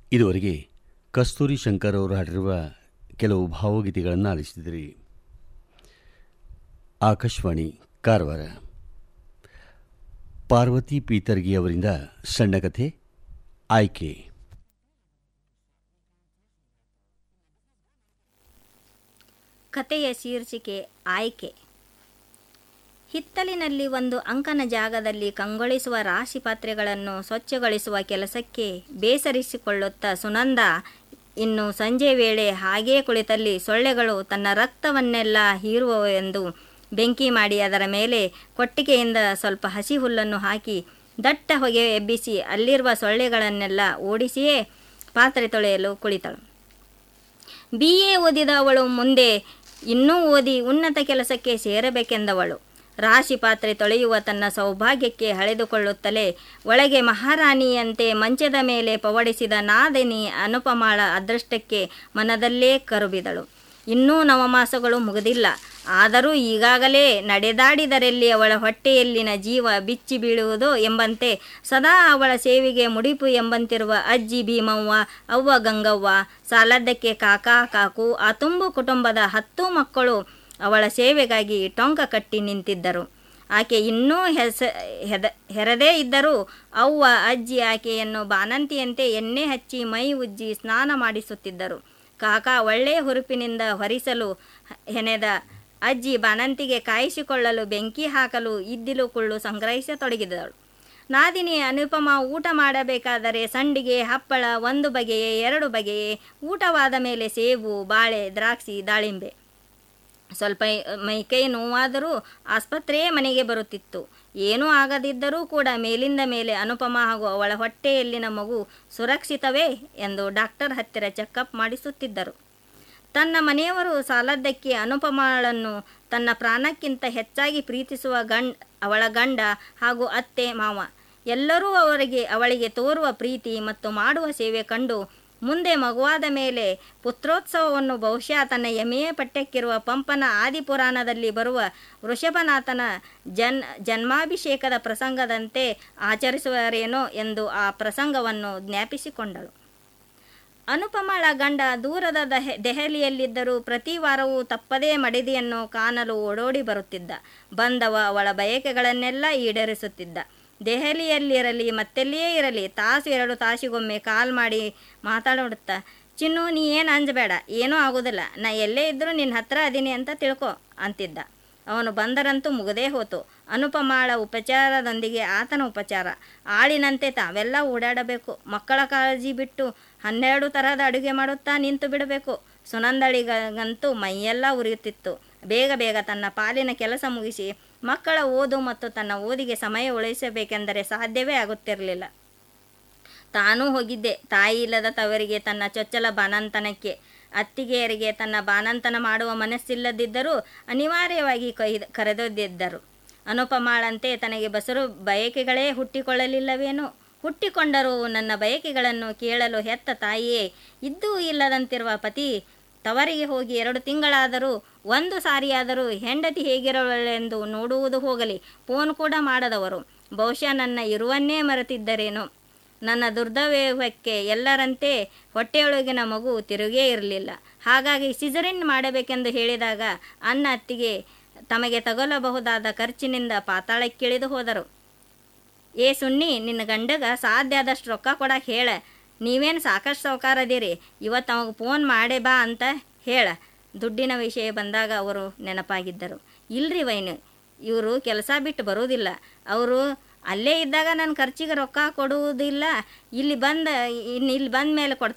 ಇದುವರೆಗೆ ಕಸ್ತೂರಿ ಶಂಕರ್ ಅವರು ಹಾಡಿರುವ ಕೆಲವು ಭಾವಗೀತೆಗಳನ್ನು ಆಲಿಸಿದಿರಿ ಆಕಾಶವಾಣಿ ಕಾರವಾರ ಪಾರ್ವತಿ ಪೀತರ್ಗಿ ಅವರಿಂದ ಸಣ್ಣ ಕಥೆ ಆಯ್ಕೆ ಕಥೆಯ ಶೀರ್ಷಿಕೆ ಆಯ್ಕೆ ಹಿತ್ತಲಿನಲ್ಲಿ ಒಂದು ಅಂಕನ ಜಾಗದಲ್ಲಿ ಕಂಗೊಳಿಸುವ ರಾಶಿ ಪಾತ್ರೆಗಳನ್ನು ಸ್ವಚ್ಛಗೊಳಿಸುವ ಕೆಲಸಕ್ಕೆ ಬೇಸರಿಸಿಕೊಳ್ಳುತ್ತಾ ಸುನಂದ ಇನ್ನು ಸಂಜೆ ವೇಳೆ ಹಾಗೇ ಕುಳಿತಲ್ಲಿ ಸೊಳ್ಳೆಗಳು ತನ್ನ ರಕ್ತವನ್ನೆಲ್ಲ ಹೀರುವವೆಂದು ಬೆಂಕಿ ಮಾಡಿ ಅದರ ಮೇಲೆ ಕೊಟ್ಟಿಗೆಯಿಂದ ಸ್ವಲ್ಪ ಹಸಿ ಹುಲ್ಲನ್ನು ಹಾಕಿ ದಟ್ಟ ಹೊಗೆ ಎಬ್ಬಿಸಿ ಅಲ್ಲಿರುವ ಸೊಳ್ಳೆಗಳನ್ನೆಲ್ಲ ಓಡಿಸಿಯೇ ಪಾತ್ರೆ ತೊಳೆಯಲು ಕುಳಿತಳು ಬಿ ಎ ಓದಿದ ಅವಳು ಮುಂದೆ ಇನ್ನೂ ಓದಿ ಉನ್ನತ ಕೆಲಸಕ್ಕೆ ಸೇರಬೇಕೆಂದವಳು ರಾಶಿ ಪಾತ್ರೆ ತೊಳೆಯುವ ತನ್ನ ಸೌಭಾಗ್ಯಕ್ಕೆ ಹಳೆದುಕೊಳ್ಳುತ್ತಲೇ ಒಳಗೆ ಮಹಾರಾಣಿಯಂತೆ ಮಂಚದ ಮೇಲೆ ಪವಡಿಸಿದ ನಾದಿನಿ ಅನುಪಮಾಳ ಅದೃಷ್ಟಕ್ಕೆ ಮನದಲ್ಲೇ ಕರುಬಿದಳು ಇನ್ನೂ ನವಮಾಸಗಳು ಮುಗಿದಿಲ್ಲ ಆದರೂ ಈಗಾಗಲೇ ನಡೆದಾಡಿದರಲ್ಲಿ ಅವಳ ಹೊಟ್ಟೆಯಲ್ಲಿನ ಜೀವ ಬಿಚ್ಚಿ ಬೀಳುವುದೋ ಎಂಬಂತೆ ಸದಾ ಅವಳ ಸೇವೆಗೆ ಮುಡಿಪು ಎಂಬಂತಿರುವ ಅಜ್ಜಿ ಭೀಮವ್ವ ಅವ್ವ ಗಂಗವ್ವ ಸಾಲದ್ದಕ್ಕೆ ಕಾಕಾ ಕಾಕು ಆ ತುಂಬು ಕುಟುಂಬದ ಹತ್ತು ಮಕ್ಕಳು ಅವಳ ಸೇವೆಗಾಗಿ ಟೊಂಕ ಕಟ್ಟಿ ನಿಂತಿದ್ದರು ಆಕೆ ಇನ್ನೂ ಹೆಸ ಹೆದ ಹೆರದೇ ಇದ್ದರೂ ಅವ್ವ ಅಜ್ಜಿ ಆಕೆಯನ್ನು ಬಾನಂತಿಯಂತೆ ಎಣ್ಣೆ ಹಚ್ಚಿ ಮೈ ಉಜ್ಜಿ ಸ್ನಾನ ಮಾಡಿಸುತ್ತಿದ್ದರು ಕಾಕ ಒಳ್ಳೆಯ ಹುರುಪಿನಿಂದ ಹೊರಿಸಲು ಹೆಣೆದ ಅಜ್ಜಿ ಬಾನಂತಿಗೆ ಕಾಯಿಸಿಕೊಳ್ಳಲು ಬೆಂಕಿ ಹಾಕಲು ಇದ್ದಿಲು ಕುಳ್ಳು ಸಂಗ್ರಹಿಸತೊಡಗಿದಳು ನಾದಿನಿ ಅನುಪಮ ಊಟ ಮಾಡಬೇಕಾದರೆ ಸಂಡಿಗೆ ಹಪ್ಪಳ ಒಂದು ಬಗೆಯೇ ಎರಡು ಬಗೆಯೇ ಊಟವಾದ ಮೇಲೆ ಸೇಬು ಬಾಳೆ ದ್ರಾಕ್ಷಿ ದಾಳಿಂಬೆ ಸ್ವಲ್ಪ ಮೈಕೈ ನೋವಾದರೂ ಆಸ್ಪತ್ರೆಯೇ ಮನೆಗೆ ಬರುತ್ತಿತ್ತು ಏನೂ ಆಗದಿದ್ದರೂ ಕೂಡ ಮೇಲಿಂದ ಮೇಲೆ ಅನುಪಮ ಹಾಗೂ ಅವಳ ಹೊಟ್ಟೆಯಲ್ಲಿನ ಮಗು ಸುರಕ್ಷಿತವೇ ಎಂದು ಡಾಕ್ಟರ್ ಹತ್ತಿರ ಚೆಕಪ್ ಮಾಡಿಸುತ್ತಿದ್ದರು ತನ್ನ ಮನೆಯವರು ಸಾಲದ್ದಕ್ಕೆ ಅನುಪಮಳನ್ನು ತನ್ನ ಪ್ರಾಣಕ್ಕಿಂತ ಹೆಚ್ಚಾಗಿ ಪ್ರೀತಿಸುವ ಗಂಡ್ ಅವಳ ಗಂಡ ಹಾಗೂ ಅತ್ತೆ ಮಾವ ಎಲ್ಲರೂ ಅವರಿಗೆ ಅವಳಿಗೆ ತೋರುವ ಪ್ರೀತಿ ಮತ್ತು ಮಾಡುವ ಸೇವೆ ಕಂಡು ಮುಂದೆ ಮಗುವಾದ ಮೇಲೆ ಪುತ್ರೋತ್ಸವವನ್ನು ಬಹುಶಃ ತನ್ನ ಎಮೆಯ ಪಠ್ಯಕ್ಕಿರುವ ಪಂಪನ ಆದಿಪುರಾಣದಲ್ಲಿ ಬರುವ ವೃಷಭನಾಥನ ಜನ್ ಜನ್ಮಾಭಿಷೇಕದ ಪ್ರಸಂಗದಂತೆ ಆಚರಿಸುವರೇನೋ ಎಂದು ಆ ಪ್ರಸಂಗವನ್ನು ಜ್ಞಾಪಿಸಿಕೊಂಡಳು ಅನುಪಮಳ ಗಂಡ ದೂರದ ದಹೆ ದೆಹಲಿಯಲ್ಲಿದ್ದರೂ ಪ್ರತಿ ವಾರವೂ ತಪ್ಪದೇ ಮಡಿದಿಯನ್ನು ಕಾಣಲು ಓಡೋಡಿ ಬರುತ್ತಿದ್ದ ಬಂದವ ಅವಳ ಬಯಕೆಗಳನ್ನೆಲ್ಲ ಈಡೇರಿಸುತ್ತಿದ್ದ ದೆಹಲಿಯಲ್ಲಿರಲಿ ಮತ್ತೆಲ್ಲಿಯೇ ಇರಲಿ ತಾಸು ಎರಡು ತಾಸಿಗೊಮ್ಮೆ ಕಾಲ್ ಮಾಡಿ ಮಾತಾಡೋಡುತ್ತಾ ಚಿನ್ನು ನೀ ಏನು ಅಂಜಬೇಡ ಏನೂ ಆಗೋದಿಲ್ಲ ನಾ ಎಲ್ಲೇ ಇದ್ದರೂ ನಿನ್ನ ಹತ್ರ ಅದೀನಿ ಅಂತ ತಿಳ್ಕೊ ಅಂತಿದ್ದ ಅವನು ಬಂದರಂತೂ ಮುಗದೇ ಹೋತು ಅನುಪಮಾಳ ಉಪಚಾರದೊಂದಿಗೆ ಆತನ ಉಪಚಾರ ಆಳಿನಂತೆ ತಾವೆಲ್ಲ ಓಡಾಡಬೇಕು ಮಕ್ಕಳ ಕಾಳಜಿ ಬಿಟ್ಟು ಹನ್ನೆರಡು ತರಹದ ಅಡುಗೆ ಮಾಡುತ್ತಾ ನಿಂತು ಬಿಡಬೇಕು ಸುನಂದಳಿಗಂತೂ ಮೈಯೆಲ್ಲ ಉರಿಯುತ್ತಿತ್ತು ಬೇಗ ಬೇಗ ತನ್ನ ಪಾಲಿನ ಕೆಲಸ ಮುಗಿಸಿ ಮಕ್ಕಳ ಓದು ಮತ್ತು ತನ್ನ ಓದಿಗೆ ಸಮಯ ಉಳಿಸಬೇಕೆಂದರೆ ಸಾಧ್ಯವೇ ಆಗುತ್ತಿರಲಿಲ್ಲ ತಾನೂ ಹೋಗಿದ್ದೆ ತಾಯಿ ಇಲ್ಲದ ತವರಿಗೆ ತನ್ನ ಚೊಚ್ಚಲ ಬಾನಂತನಕ್ಕೆ ಅತ್ತಿಗೆಯರಿಗೆ ತನ್ನ ಬಾನಂತನ ಮಾಡುವ ಮನಸ್ಸಿಲ್ಲದಿದ್ದರೂ ಅನಿವಾರ್ಯವಾಗಿ ಕೈ ಕರೆದೊಯ್ದಿದ್ದರು ಅನುಪಮಾಳಂತೆ ತನಗೆ ಬಸರು ಬಯಕೆಗಳೇ ಹುಟ್ಟಿಕೊಳ್ಳಲಿಲ್ಲವೇನೋ ಹುಟ್ಟಿಕೊಂಡರೂ ನನ್ನ ಬಯಕೆಗಳನ್ನು ಕೇಳಲು ಹೆತ್ತ ತಾಯಿಯೇ ಇದ್ದೂ ಇಲ್ಲದಂತಿರುವ ಪತಿ ತವರಿಗೆ ಹೋಗಿ ಎರಡು ತಿಂಗಳಾದರೂ ಒಂದು ಸಾರಿಯಾದರೂ ಹೆಂಡತಿ ಹೇಗಿರವಳೆಂದು ನೋಡುವುದು ಹೋಗಲಿ ಫೋನ್ ಕೂಡ ಮಾಡದವರು ಬಹುಶಃ ನನ್ನ ಇರುವನ್ನೇ ಮರೆತಿದ್ದರೇನೋ ನನ್ನ ದುರ್ದವ್ಯವಕ್ಕೆ ಎಲ್ಲರಂತೆ ಹೊಟ್ಟೆಯೊಳಗಿನ ಮಗು ತಿರುಗೇ ಇರಲಿಲ್ಲ ಹಾಗಾಗಿ ಸಿಜರಿನ್ ಮಾಡಬೇಕೆಂದು ಹೇಳಿದಾಗ ಅನ್ನ ಅತ್ತಿಗೆ ತಮಗೆ ತಗೊಳ್ಳಬಹುದಾದ ಖರ್ಚಿನಿಂದ ಪಾತಾಳಕ್ಕಿಳಿದು ಹೋದರು ಏ ಸುಣ್ಣಿ ನಿನ್ನ ಗಂಡಗ ಸಾಧ್ಯ ಆದಷ್ಟು ರೊಕ್ಕ ಕೊಡಕ್ಕೆ ಹೇಳ ನೀವೇನು ಸಾಕಷ್ಟು ಸೌಕಾರ ಅದೀರಿ ಇವತ್ತು ಅವಾಗ ಫೋನ್ ಮಾಡೇ ಬಾ ಅಂತ ಹೇಳ ದುಡ್ಡಿನ ವಿಷಯ ಬಂದಾಗ ಅವರು ನೆನಪಾಗಿದ್ದರು ಇಲ್ರಿ ವೈನು ಇವರು ಕೆಲಸ ಬಿಟ್ಟು ಬರೋದಿಲ್ಲ ಅವರು ಅಲ್ಲೇ ಇದ್ದಾಗ ನನ್ನ ಖರ್ಚಿಗೆ ರೊಕ್ಕ ಕೊಡುವುದಿಲ್ಲ ಇಲ್ಲಿ ಬಂದ ಇನ್ನು ಇಲ್ಲಿ ಬಂದ ಮೇಲೆ ಕೊಡ್ತಾರೆ